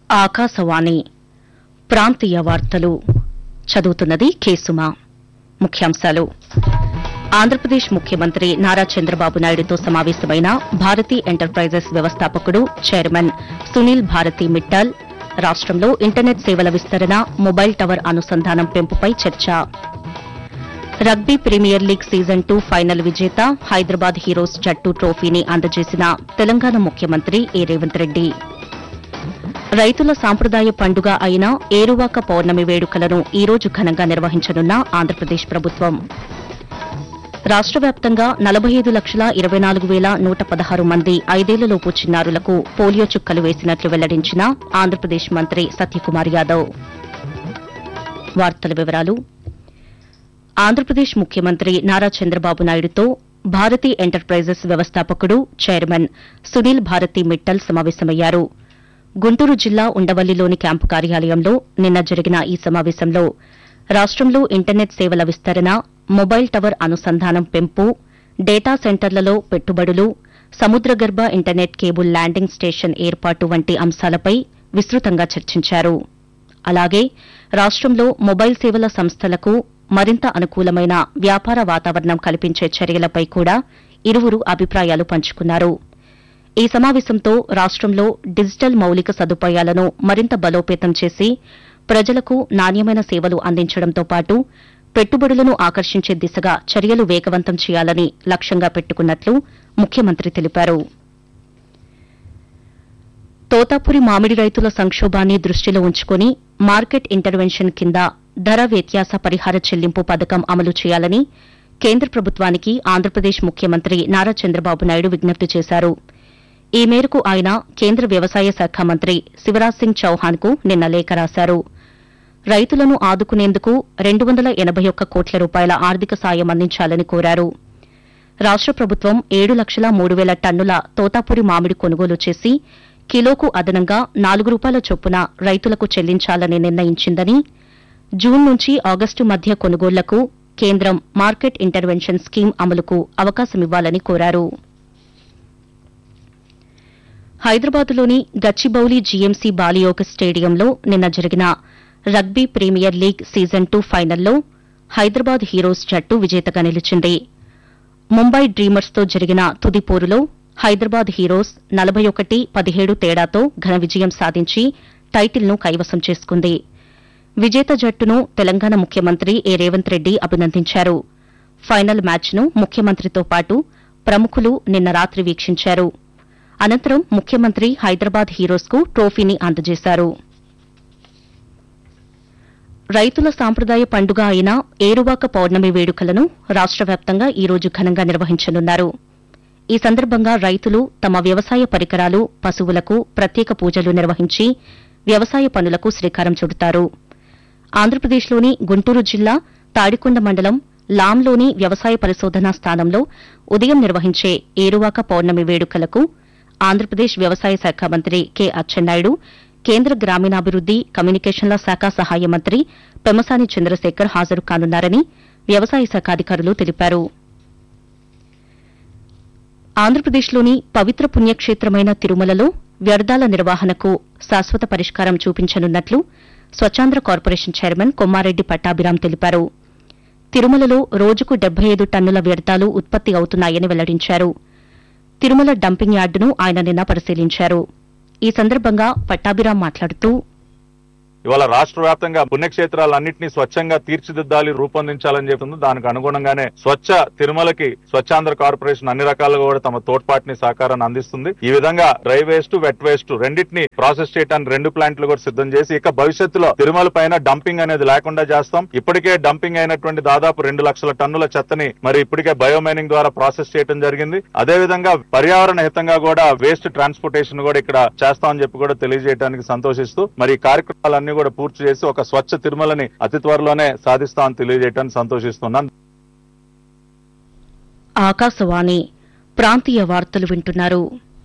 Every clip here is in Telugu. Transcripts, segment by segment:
ఆకాశవాణి ప్రాంతీయ వార్తలు చదువుతున్నది కేసుమా ముఖ్యాంశాలు ఆంధ్రప్రదేశ్ ముఖ్యమంత్రి నారా చంద్రబాబు నాయుడుతో సమావేశమైన భారతీ ఎంటర్ప్రైజెస్ వ్యవస్థాపకుడు చైర్మన్ సునీల్ భారతి మిట్టల్ రాష్టంలో ఇంటర్నెట్ సేవల విస్తరణ మొబైల్ టవర్ అనుసంధానం పెంపుపై చర్చ rugby premier league season two final విజేత హైదరాబాద్ హీరోస్ జట్టు ట్రోఫీని అందజేసిన తెలంగాణ ముఖ్యమంత్రి ఏ రేవంత్ రెడ్డి రైతుల సాంప్రదాయ పండుగ అయిన ఏరువాక పౌర్ణమి వేడుకలను ఈ రోజు ఘనంగా నిర్వహించనున్న ఆంధ్రప్రదేశ్ ప్రభుత్వం రాష్ట వ్యాప్తంగా నలభై ఐదు లక్షల ఇరవై నాలుగు వేల నూట పదహారు మంది ఐదేళ్లలోపు చిన్నారులకు పోలియో చుక్కలు వేసినట్లు వెల్లడించిన ఆంధ్రప్రదేశ్ మంత్రి సత్యకుమార్ యాదవ్ వార్తల వివరాలు ఆంధ్రప్రదేశ్ ముఖ్యమంత్రి నారా చంద్రబాబు నాయుడుతో భారతీ ఎంటర్ప్రైజెస్ వ్యవస్థాపకుడు చైర్మన్ సునీల్ భారతి మిట్టల్ సమావేశమయ్యారు గుంటూరు జిల్లా ఉండవల్లిలోని క్యాంపు కార్యాలయంలో నిన్న జరిగిన ఈ సమావేశంలో రాష్టంలో ఇంటర్నెట్ సేవల విస్తరణ మొబైల్ టవర్ అనుసంధానం పెంపు డేటా సెంటర్లలో పెట్టుబడులు సముద్రగర్భ ఇంటర్నెట్ కేబుల్ ల్యాండింగ్ స్టేషన్ ఏర్పాటు వంటి అంశాలపై విస్తృతంగా చర్చించారు అలాగే రాష్టంలో మొబైల్ సేవల సంస్థలకు మరింత అనుకూలమైన వ్యాపార వాతావరణం కల్పించే చర్యలపై కూడా ఇరువురు అభిప్రాయాలు పంచుకున్నారు ఈ సమావేశంతో రాష్టంలో డిజిటల్ మౌలిక సదుపాయాలను మరింత బలోపేతం చేసి ప్రజలకు నాణ్యమైన సేవలు అందించడంతో పాటు పెట్టుబడులను ఆకర్షించే దిశగా చర్యలు వేగవంతం చేయాలని లక్ష్యంగా పెట్టుకున్నట్లు ముఖ్యమంత్రి తెలిపారు తోతాపురి మామిడి రైతుల సంక్షోభాన్ని దృష్టిలో ఉంచుకుని మార్కెట్ ఇంటర్వెన్షన్ కింద ధర వ్యత్యాస పరిహార చెల్లింపు పథకం అమలు చేయాలని కేంద్ర ప్రభుత్వానికి ఆంధ్రప్రదేశ్ ముఖ్యమంత్రి నారా చంద్రబాబు నాయుడు విజ్ఞప్తి చేశారు ఈ మేరకు ఆయన కేంద్ర వ్యవసాయ శాఖ మంత్రి శివరాజ్ సింగ్ చౌహాన్ కు నిన్న లేఖ రాశారు రైతులను ఆదుకునేందుకు రెండు వందల ఎనబై ఒక్క కోట్ల రూపాయల ఆర్థిక సాయం అందించాలని కోరారు రాష్ట ప్రభుత్వం ఏడు లక్షల మూడు వేల టన్నుల తోతాపురి మామిడి కొనుగోలు చేసి కిలోకు అదనంగా నాలుగు రూపాయల చొప్పున రైతులకు చెల్లించాలని నిర్ణయించిందని జూన్ నుంచి ఆగస్టు మధ్య కొనుగోళ్లకు కేంద్రం మార్కెట్ ఇంటర్వెన్షన్ స్కీమ్ అమలుకు అవకాశమివ్వాలని కోరారు హైదరాబాద్లోని గచ్చిబౌలి జీఎంసీ బాలియోగ స్టేడియంలో నిన్న జరిగిన rugby premier league season two ఫైనల్లో హైదరాబాద్ హీరోస్ జట్టు విజేతగా నిలిచింది ముంబై డ్రీమర్స్తో జరిగిన తుది పోరులో హైదరాబాద్ హీరోస్ నలభై ఒకటి పదిహేడు తేడాతో ఘన విజయం సాధించి టైటిల్ను కైవసం చేసుకుంది విజేత జట్టును తెలంగాణ ముఖ్యమంత్రి ఏ రేవంత్ రెడ్డి అభినందించారు ఫైనల్ మ్యాచ్ను ముఖ్యమంత్రితో పాటు ప్రముఖులు నిన్న రాత్రి వీక్షించారు అనంతరం ముఖ్యమంత్రి హైదరాబాద్ హీరోస్కు ట్రోఫీని అందజేశారు రైతుల సాంప్రదాయ పండుగ అయిన ఏరువాక పౌర్ణమి వేడుకలను రాష్ట వ్యాప్తంగా ఈ రోజు ఘనంగా నిర్వహించనున్నారు ఈ సందర్భంగా రైతులు తమ వ్యవసాయ పరికరాలు పశువులకు ప్రత్యేక పూజలు నిర్వహించి వ్యవసాయ పనులకు శ్రీకారం చుడతారు ఆంధ్రప్రదేశ్లోని గుంటూరు జిల్లా తాడికొండ మండలం లాంలోని వ్యవసాయ పరిశోధనా స్థానంలో ఉదయం నిర్వహించే ఏరువాక పౌర్ణమి వేడుకలకు ఆంధ్రప్రదేశ్ వ్యవసాయ శాఖ మంత్రి కె అచ్చెన్నాయుడు కేంద్ర గ్రామీణాభివృద్ది కమ్యూనికేషన్ల శాఖ సహాయ మంత్రి పెమసాని చంద్రశేఖర్ హాజరు కానున్నారని వ్యవసాయ శాఖ అధికారులు తెలిపారు ఆంధ్రప్రదేశ్లోని పవిత్ర పుణ్యక్షేత్రమైన తిరుమలలో వ్యర్థాల నిర్వహణకు శాశ్వత పరిష్కారం చూపించనున్నట్లు స్వచ్ఛాంధ్ర కార్పొరేషన్ చైర్మన్ కొమ్మారెడ్డి పట్టాభిరాం తెలిపారు తిరుమలలో రోజుకు డెబ్బై ఐదు టన్నుల వ్యర్థాలు ఉత్పత్తి అవుతున్నాయని వెల్లడించారు తిరుమల డంపింగ్ యార్డును ఆయన నిన్న పరిశీలించారు ఈ సందర్భంగా పట్టాభిరాం మాట్లాడుతూ ఇవాళ రాష్ట్ర వ్యాప్తంగా పుణ్యక్షేత్రాలన్నింటినీ స్వచ్ఛంగా తీర్చిదిద్దాలి రూపొందించాలని చెప్తుంది దానికి అనుగుణంగానే స్వచ్ఛ తిరుమలకి స్వచ్ఛాంధ్ర కార్పొరేషన్ అన్ని రకాలుగా కూడా తమ తోడ్పాటిని సహకారాన్ని అందిస్తుంది ఈ విధంగా డ్రై వేస్ట్ వెట్ వేస్ట్ రెండింటిని ప్రాసెస్ చేయడానికి రెండు ప్లాంట్లు కూడా సిద్ధం చేసి ఇక భవిష్యత్తులో తిరుమల పైన డంపింగ్ అనేది లేకుండా చేస్తాం ఇప్పటికే డంపింగ్ అయినటువంటి దాదాపు రెండు లక్షల టన్నుల చెత్తని మరి ఇప్పటికే బయోమైనింగ్ ద్వారా ప్రాసెస్ చేయడం జరిగింది అదే విధంగా పర్యావరణ హితంగా కూడా వేస్ట్ ట్రాన్స్పోర్టేషన్ కూడా ఇక్కడ చేస్తామని చెప్పి కూడా తెలియజేయడానికి సంతోషిస్తూ మరి ఈ కార్యక్రమాలన్నీ కూడా పూర్తి చేసి ఒక స్వచ్ఛ తిరుమలని అతి త్వరలోనే సాధిస్తామని తెలియజేయడానికి సంతోషిస్తున్నాను ఆకాశవాణి ప్రాంతీయ వార్తలు వింటున్నారు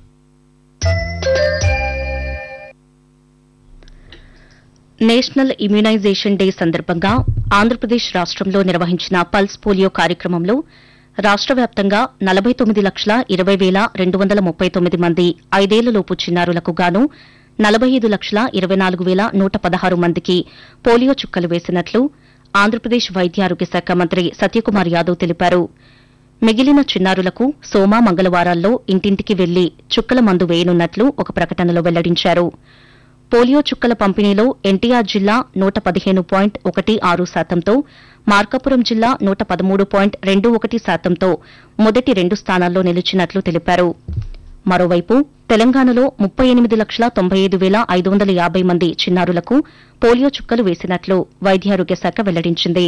నేషనల్ ఇమ్యునైజేషన్ డే సందర్భంగా ఆంధ్రప్రదేశ్ రాష్టంలో నిర్వహించిన పల్స్ పోలియో కార్యక్రమంలో రాష్ట వ్యాప్తంగా నలభై తొమ్మిది లక్షల ఇరవై వేల రెండు వందల ముప్పై తొమ్మిది మంది ఐదేళ్లలోపు చిన్నారులకు గాను నలభై ఐదు లక్షల ఇరవై నాలుగు వేల నూట పదహారు మందికి పోలియో చుక్కలు వేసినట్లు ఆంధ్రప్రదేశ్ వైద్యారోగ్య శాఖ మంత్రి సత్యకుమార్ యాదవ్ తెలిపారు మిగిలిన చిన్నారులకు సోమ మంగళవారాల్లో ఇంటింటికి వెళ్లి చుక్కల మందు వేయనున్నట్లు ఒక ప్రకటనలో వెల్లడించారు పోలియో చుక్కల పంపిణీలో ఎన్టీఆర్ జిల్లా నూట పదిహేను పాయింట్ ఒకటి ఆరు శాతంతో మార్కాపురం జిల్లా నూట పదమూడు పాయింట్ రెండు ఒకటి శాతంతో మొదటి రెండు స్థానాల్లో నిలిచినట్లు తెలిపారు మరోవైపు తెలంగాణలో ముప్పై ఎనిమిది లక్షల తొంభై ఐదు వేల ఐదు వందల యాబై మంది చిన్నారులకు పోలియో చుక్కలు వేసినట్లు వైద్యారోగ్య శాఖ వెల్లడించింది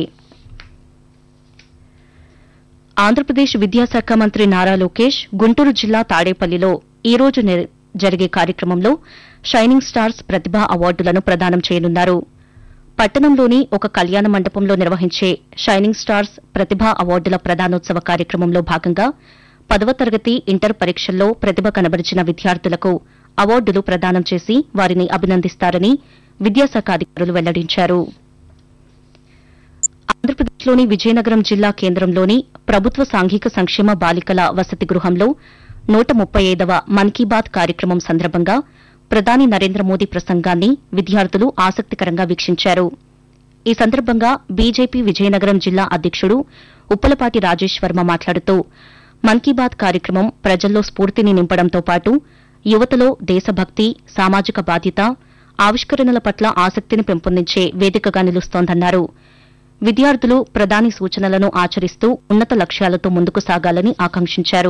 ఆంధ్రప్రదేశ్ విద్యాశాఖ మంత్రి నారా లోకేష్ గుంటూరు జిల్లా తాడేపల్లిలో ఈ రోజు నిర్- జరిగే కార్యక్రమంలో షైనింగ్ స్టార్స్ ప్రతిభా అవార్డులను ప్రదానం చేయనున్నారు పట్టణంలోని ఒక కళ్యాణ మండపంలో నిర్వహించే షైనింగ్ స్టార్స్ ప్రతిభా అవార్డుల ప్రదానోత్సవ కార్యక్రమంలో భాగంగా పదవ తరగతి ఇంటర్ పరీక్షల్లో ప్రతిభ కనబరిచిన విద్యార్థులకు అవార్డులు ప్రదానం చేసి వారిని అభినందిస్తారని విద్యాశాఖ అధికారులు వెల్లడించారు ఆంధ్రప్రదేశ్లోని విజయనగరం జిల్లా కేంద్రంలోని ప్రభుత్వ సాంఘిక సంక్షేమ బాలికల వసతి గృహంలో నూట ముప్పై ఐదవ మన్ కీ బాత్ కార్యక్రమం సందర్భంగా ప్రధాని నరేంద్ర మోదీ ప్రసంగాన్ని విద్యార్థులు ఆసక్తికరంగా వీక్షించారు ఈ సందర్భంగా బీజేపీ విజయనగరం జిల్లా అధ్యకుడు ఉప్పలపాటి రాజేష్ వర్మ మాట్లాడుతూ మన్ కీ బాత్ కార్యక్రమం ప్రజల్లో స్ఫూర్తిని నింపడంతో పాటు యువతలో దేశభక్తి సామాజిక బాధ్యత ఆవిష్కరణల పట్ల ఆసక్తిని పెంపొందించే వేదికగా నిలుస్తోందన్నారు విద్యార్థులు ప్రధాని సూచనలను ఆచరిస్తూ ఉన్నత లక్ష్యాలతో ముందుకు సాగాలని ఆకాంక్షించారు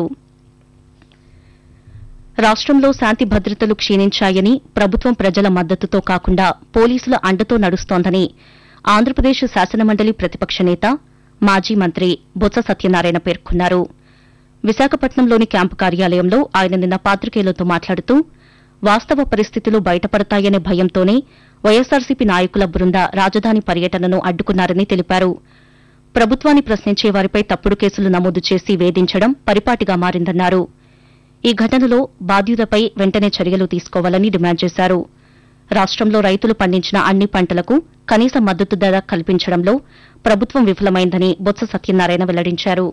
రాష్టంలో శాంతి భద్రతలు క్షీణించాయని ప్రభుత్వం ప్రజల మద్దతుతో కాకుండా పోలీసుల అండతో నడుస్తోందని ఆంధ్రప్రదేశ్ శాసనమండలి ప్రతిపక్ష నేత మాజీ మంత్రి బొత్స సత్యనారాయణ పేర్కొన్నారు విశాఖపట్నంలోని క్యాంపు కార్యాలయంలో ఆయన నిన్న పాత్రికేయులతో మాట్లాడుతూ వాస్తవ పరిస్థితులు బయటపడతాయనే భయంతోనే వైఎస్సార్సీపీ నాయకుల బృంద రాజధాని పర్యటనను అడ్డుకున్నారని తెలిపారు ప్రభుత్వాన్ని ప్రశ్నించే వారిపై తప్పుడు కేసులు నమోదు చేసి వేధించడం పరిపాటిగా మారిందన్నారు ఈ ఘటనలో బాధ్యులపై వెంటనే చర్యలు తీసుకోవాలని డిమాండ్ చేశారు రాష్టంలో రైతులు పండించిన అన్ని పంటలకు కనీస మద్దతు ధర కల్పించడంలో ప్రభుత్వం విఫలమైందని బొత్స సత్యనారాయణ వెల్లడించారు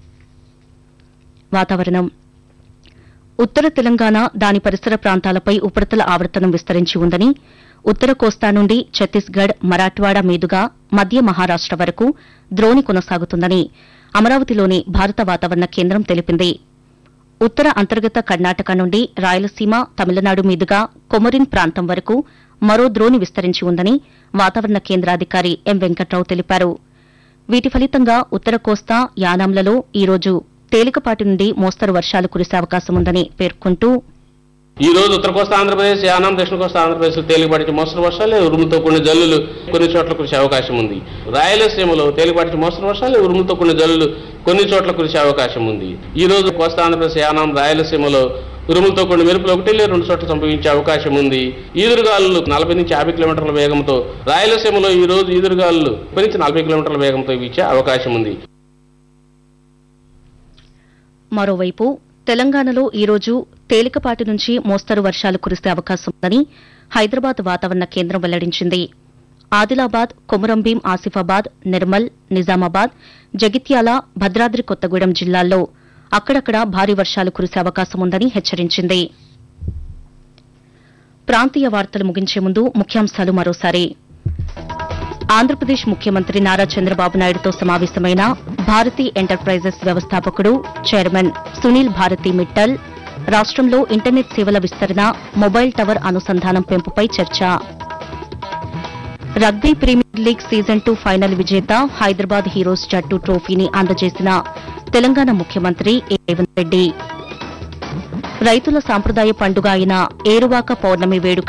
వాతావరణం ఉత్తర తెలంగాణ దాని పరిసర ప్రాంతాలపై ఉపరితల ఆవర్తనం విస్తరించి ఉందని ఉత్తర కోస్తా నుండి ఛత్తీస్గఢ్ మరాఠ్వాడా మీదుగా మధ్య మహారాష్ట వరకు ద్రోణి కొనసాగుతుందని అమరావతిలోని భారత వాతావరణ కేంద్రం తెలిపింది ఉత్తర అంతర్గత కర్ణాటక నుండి రాయలసీమ తమిళనాడు మీదుగా కొమరిన్ ప్రాంతం వరకు మరో ద్రోణి విస్తరించి ఉందని వాతావరణ కేంద్రాధికారి ఎం వెంకట్రావు తెలిపారు వీటి ఫలితంగా ఉత్తర కోస్తా యానాంలలో ఈ రోజు తేలికపాటి నుండి మోస్తరు వర్షాలు కురిసే అవకాశం ఉందని పేర్కొంటూ ఈ రోజు ఉత్తర కోస్తా ఆంధ్రప్రదేశ్ యానాం దక్షిణ కోస్తా ఆంధ్రప్రదేశ్ తేలికపాటి మోస్తరు వర్షాలు ఉరుముతో కొన్ని జల్లులు కొన్ని చోట్ల కురిసే అవకాశం ఉంది రాయలసీమలో తేలికపాటి మోస్తరు వర్షాలు ఉరుముతో కొన్ని జల్లులు కొన్ని చోట్ల కురిసే అవకాశం ఉంది ఈ రోజు కోస్తా ఆంధ్రప్రదేశ్ యానాం రాయలసీమలో ఉరుములతో కొన్ని మెరుపులు ఒకటి లేదా రెండు చోట్ల సంభవించే అవకాశం ఉంది ఈదురుగాలు నలభై నుంచి యాభై కిలోమీటర్ల వేగంతో రాయలసీమలో ఈ రోజు ఈదురుగాలు ముప్పై నుంచి నలభై కిలోమీటర్ల వేగంతో వీచే అవకాశం ఉంది మరోవైపు తెలంగాణలో ఈ రోజు తేలికపాటి నుంచి మోస్తరు వర్షాలు కురిసే అవకాశం ఉందని హైదరాబాద్ వాతావరణ కేంద్రం వెల్లడించింది ఆదిలాబాద్ కొమురంభీం ఆసిఫాబాద్ నిర్మల్ నిజామాబాద్ జగిత్యాల భద్రాద్రి కొత్తగూడెం జిల్లాల్లో అక్కడక్కడ భారీ వర్షాలు కురిసే అవకాశం ఉందని హెచ్చరించింది ప్రాంతీయ వార్తలు ముగించే ముందు ముఖ్యాంశాలు మరోసారి ఆంధ్రప్రదేశ్ ముఖ్యమంత్రి నారా చంద్రబాబు నాయుడుతో సమావేశమైన భారతీ ఎంటర్ప్రైజెస్ వ్యవస్థాపకుడు చైర్మన్ సునీల్ భారతి మిట్టల్ రాష్టంలో ఇంటర్నెట్ సేవల విస్తరణ మొబైల్ టవర్ అనుసంధానం పెంపుపై చర్చ rugby premier league season two final విజేత హైదరాబాద్ హీరోస్ జట్టు ట్రోఫీని అందజేసిన తెలంగాణ ముఖ్యమంత్రి ఏ రేవంత్ రెడ్డి రైతుల సాంప్రదాయ పండుగ అయిన ఏరువాక పౌర్ణమి వేడుక